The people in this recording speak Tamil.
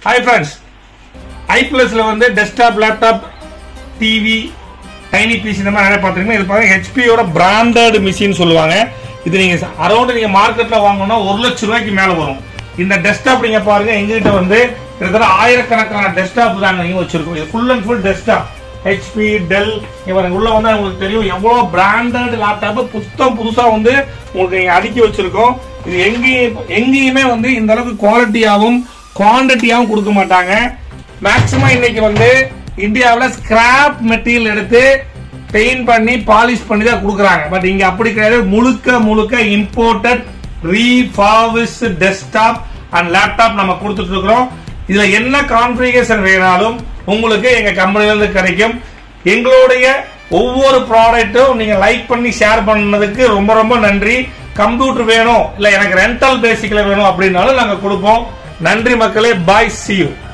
ஹாய் ஃப்ரெண்ட்ஸ் ஐ பிளஸ்ல வந்து desktop laptop TV tiny PC இந்த மாதிரி நிறைய பார்த்துருக்கீங்க இது பாருங்க ஹெச்பியோட பிராண்டட் மிஷின் சொல்லுவாங்க இது நீங்க அரௌண்ட் நீங்க மார்க்கெட்ல வாங்கணும்னா ஒரு லட்சம் ரூபாய்க்கு மேல வரும் இந்த டெஸ்க்டாப் நீங்க பாருங்க எங்ககிட்ட வந்து கிட்டத்தட்ட ஆயிரக்கணக்கான டெஸ்க்டாப் தான் நீங்க வச்சிருக்கோம் இது full and full desktop HP Dell இவங்க உள்ள வந்து உங்களுக்கு தெரியும் எவ்வளவு பிராண்டட் லேப்டாப் புத்தம் புதுசா வந்து உங்களுக்கு நீங்க அடுக்கி வச்சிருக்கோம் இது எங்கேயும் எங்கேயுமே வந்து இந்த அளவுக்கு குவாலிட்டியாவும் குவான்டிட்டியாவும் கொடுக்க மாட்டாங்க மேக்சிமம் இன்னைக்கு வந்து இந்தியாவில் ஸ்கிராப் மெட்டீரியல் எடுத்து பெயிண்ட் பண்ணி பாலிஷ் பண்ணி தான் கொடுக்குறாங்க பட் இங்க அப்படி கிடையாது முழுக்க முழுக்க imported refurbished desktop and laptop நம்ம கொடுத்துட்டு இருக்கிறோம் இதுல என்ன கான்ஃபிகரேஷன் வேணாலும் உங்களுக்கு எங்க கம்பெனில இருந்து கிடைக்கும் எங்களுடைய ஒவ்வொரு ப்ராடக்ட்டும் நீங்க லைக் பண்ணி ஷேர் பண்ணதுக்கு ரொம்ப ரொம்ப நன்றி கம்ப்யூட்டர் வேணும் இல்ல எனக்கு ரெண்டல் பேசிக்ல வேணும் அப்படின்னாலும் நாங்க கொடுப்போம் நன்றி மக்களே பாய் see you